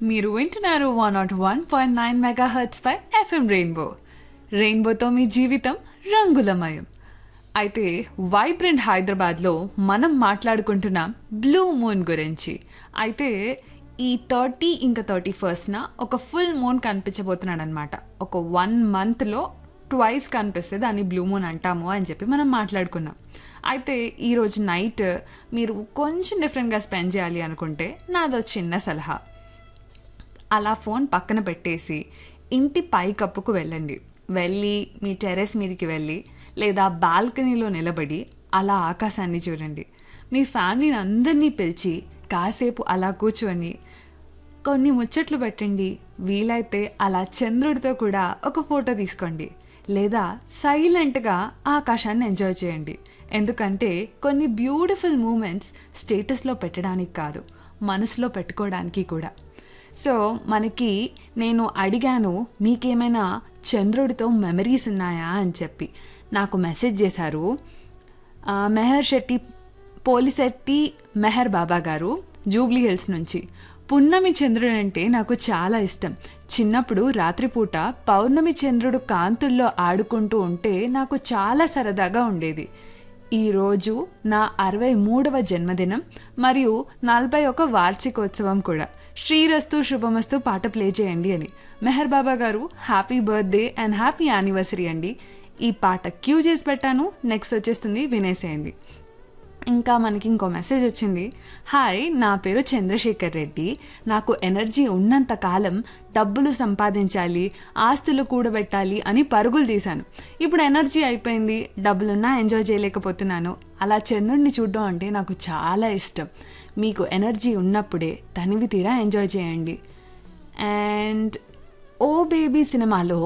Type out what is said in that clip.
మీరు వింటున్నారు one not one point nine megahertz పై ఎఫ్ఎం రెయిన్బో రెయిన్బోతో మీ జీవితం రంగులమయం అయితే వైబ్రెంట్ హైదరాబాద్లో మనం మాట్లాడుకుంటున్నాం బ్లూ మూన్ గురించి అయితే ఈ థర్టీ ఇంకా థర్టీ ఫస్ట్న ఒక ఫుల్ మూన్ కనిపించబోతున్నాడు అనమాట ఒక వన్ మంత్లో ట్వైస్ కనిపిస్తే దాన్ని బ్లూ మూన్ అంటాము అని చెప్పి మనం మాట్లాడుకున్నాం అయితే ఈరోజు నైట్ మీరు కొంచెం డిఫరెంట్గా స్పెండ్ చేయాలి అనుకుంటే నాదో చిన్న సలహా అలా ఫోన్ పక్కన పెట్టేసి ఇంటి పైకప్పుకు వెళ్ళండి వెళ్ళి మీ టెర్రస్ మీదకి వెళ్ళి లేదా బాల్కనీలో నిలబడి అలా ఆకాశాన్ని చూడండి మీ ఫ్యామిలీని అందరినీ పిలిచి కాసేపు అలా కూర్చొని కొన్ని ముచ్చట్లు పెట్టండి వీలైతే అలా చంద్రుడితో కూడా ఒక ఫోటో తీసుకోండి లేదా సైలెంట్గా ఆకాశాన్ని ఎంజాయ్ చేయండి ఎందుకంటే కొన్ని బ్యూటిఫుల్ మూమెంట్స్ స్టేటస్లో పెట్టడానికి కాదు మనసులో పెట్టుకోవడానికి కూడా సో మనకి నేను అడిగాను మీకేమైనా చంద్రుడితో మెమరీస్ ఉన్నాయా అని చెప్పి నాకు మెసేజ్ చేశారు ఆ, మెహర్ శెట్టి పోలిశెట్టి మెహర్ బాబా గారు జూబ్లీ హిల్స్ నుంచి పున్నమి చంద్రుడు అంటే నాకు చాలా ఇష్టం చిన్నప్పుడు రాత్రిపూట పౌర్ణమి చంద్రుడు కాంతుల్లో ఆడుకుంటూ ఉంటే నాకు చాలా సరదాగా ఉండేది ఈరోజు నా అరవై మూడవ జన్మదినం మరియు నలభై ఒక వార్షికోత్సవం కూడా శ్రీరస్తు శుభమస్తు పాట ప్లే చేయండి అని మెహర్ బాబా గారు happy birthday and happy anniversary అండి ఈ పాట క్యూ చేసి పెట్టాను నెక్స్ట్ వచ్చేస్తుంది వినేసేయండి ఇంకా మనకి ఇంకో మెసేజ్ వచ్చింది హాయ్ నా పేరు చంద్రశేఖర్ రెడ్డి నాకు ఎనర్జీ ఉన్నంత కాలం డబ్బులు సంపాదించాలి ఆస్తులు కూడబెట్టాలి అని పరుగులు తీశాను ఇప్పుడు ఎనర్జీ అయిపోయింది డబ్బులున్నా ఎంజాయ్ చేయలేకపోతున్నాను అలా చంద్రుడిని చూడడం అంటే నాకు చాలా ఇష్టం మీకు ఎనర్జీ ఉన్నప్పుడే తనివి తీరా ఎంజాయ్ చేయండి అండ్ ఓ బేబీ సినిమాలో